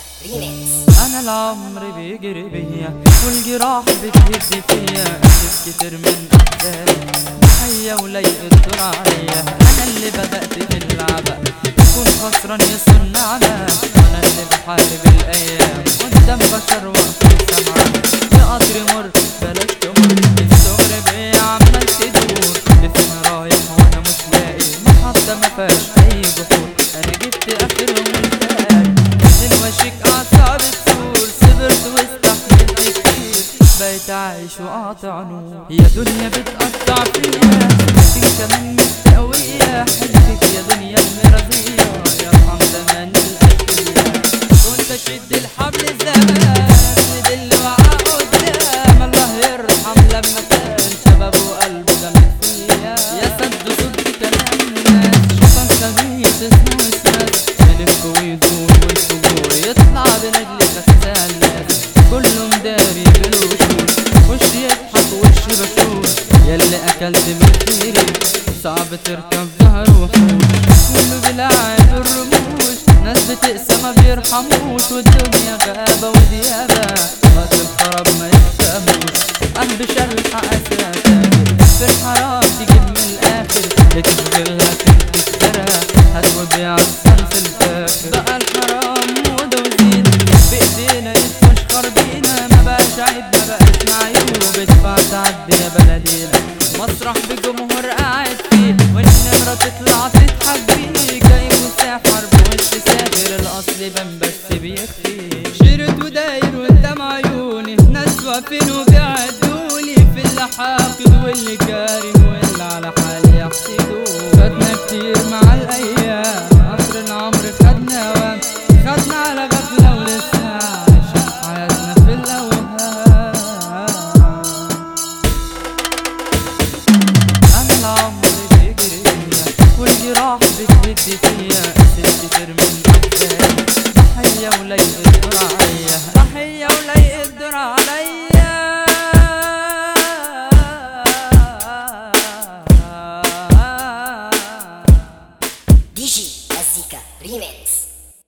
ريميكس انا العمر بيجري بيا والجراح بتهز فيا أكيد كتير من احزاني حيا ولايق الدور عليا انا اللي بدأت في اللعبة كون خسران يصون نعمة انا اللي بحارب الايام قدام بشر واقف سمعان يا قطر مر بلاش تمر الصغر بيا عمال تدور لفين رايح وانا مش لاقي محطة ما فيهاش اي بحور انا جبت اخرهم الفارق من وشك اعصاب الطول صبرت واستحملت كتير بقيت عايش وقاطع نور يا دنيا بتقطع فيا لكن كمان مستقوية حلفك يا دنيا المرضية يرحم زمان الأشقياء كنت اشد الحبل الزمان اسند اللي وقع قدام الله يرحم لما كان شباب وقلبه جامد فيا يا سد صد كلام الناس شيطان خبيث اسمه اسماس يلف ويدور والفجور يطلع برجل خسان الناس كله مداري بالوشوش وش يضحك وش بشوش يلي اكلت من خيري صعب تركب ظهر وحوش كله بيلعب الرموش ناس بتقسى ما بيرحموش والدنيا غابة وديابة وقت الخراب ما يفهموش أهل بشرح أساسا في الحرام تجيب من الآخر لتشغلها تشترى هتودي عالصنف الفاخر بقى الحرام موضة وزين بإيدينا يتفشخر بينا ما بقاش عيب ما بقاش معيوب ادفع تعدي يا بلدينا مسرح بجمهور قاعد فيه والنمرة تطلع تضحك بيه جاي مسافر بوش سافر الأصل بان بس بيخفي شرد وداير قدام عيوني ناس واقفين وبيعدوني في اللي حاقد واللي كاره واللي على حالي يحسدون فاتنا كتير مع الأيام عصر العمر خدنا وام خدنا على غفلة ولسه عايشين حياتنا في الأوهام انا العمر بيجري بيا والجراح بتهد فيا ست كتير من احزاني ضحية ولايق الدور عليا ضحية ولايق الدور عليا دي جي مزيكا ريميكس